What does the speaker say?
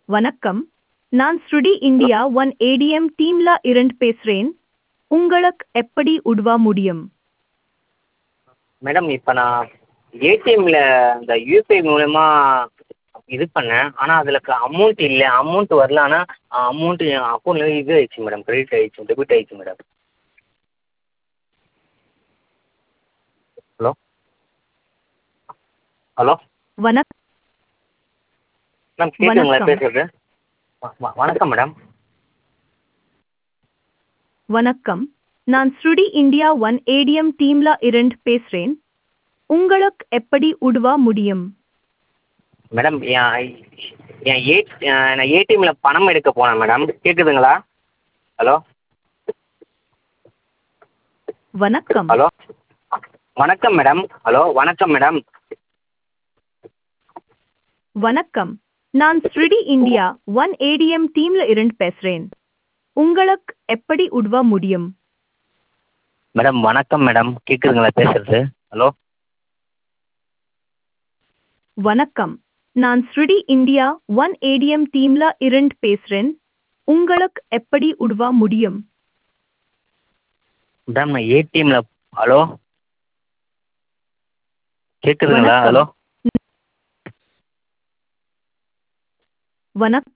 வணக்கம் நான் ஸ்ருடி இந்தியா ஒன் ஏடிஎம் டீம்ல இருந்து பேசுறேன் உங்களுக்கு எப்படி உதவ முடியும் மேடம் இப்போ நான் ஏடிஎம்மில் இந்த யூபிஐ மூலயமா இது பண்ணேன் ஆனால் அதில் அமௌண்ட் இல்லை அமௌண்ட் வரல ஆனால் அமௌண்ட்டு என் அக்கௌண்ட்டில் இது ஆயிடுச்சு மேடம் கிரெடிட் ஆயிடுச்சு டெபிட் ஆயிடுச்சு மேடம் ஹலோ ஹலோ வணக் மேம் கேட்குதுங்களா வணக்கம். பேசுறது வ- வ- வணக்கம் மேடம் வணக்கம் நான் ஸ்ருடி இந்தியா ஒன் ஏடிஎம் டீம்ல இருந்து பேசுறேன் உங்களுக்கு எப்படி உதவ முடியும் மேடம் என் என் ஏ நான் ஏடிஎம்மில் பணம் எடுக்க போனேன் மேடம் கேட்குதுங்களா ஹலோ வணக்கம் ஹலோ வணக்கம் மேடம் ஹலோ வணக்கம் மேடம் வணக்கம் நான் ஸ்ருடி இந்தியா ஒன் ஏடிஎம் டீம்ல இருந்து பேசுறேன் உங்களுக்கு எப்படி உதவ முடியும் மேடம் வணக்கம் மேடம் கேட்குதுங்களா பேசுறது ஹலோ வணக்கம் நான் ஸ்ருடி இந்தியா ஒன் ஏடிஎம் டீம்ல இருந்து பேசுறேன் உங்களுக்கு எப்படி உதவ முடியும் மேடம் நான் ஏடிஎம்மில் ஹலோ கேட்குதுங்களா வணக்கம். ஹலோ வணக்கம்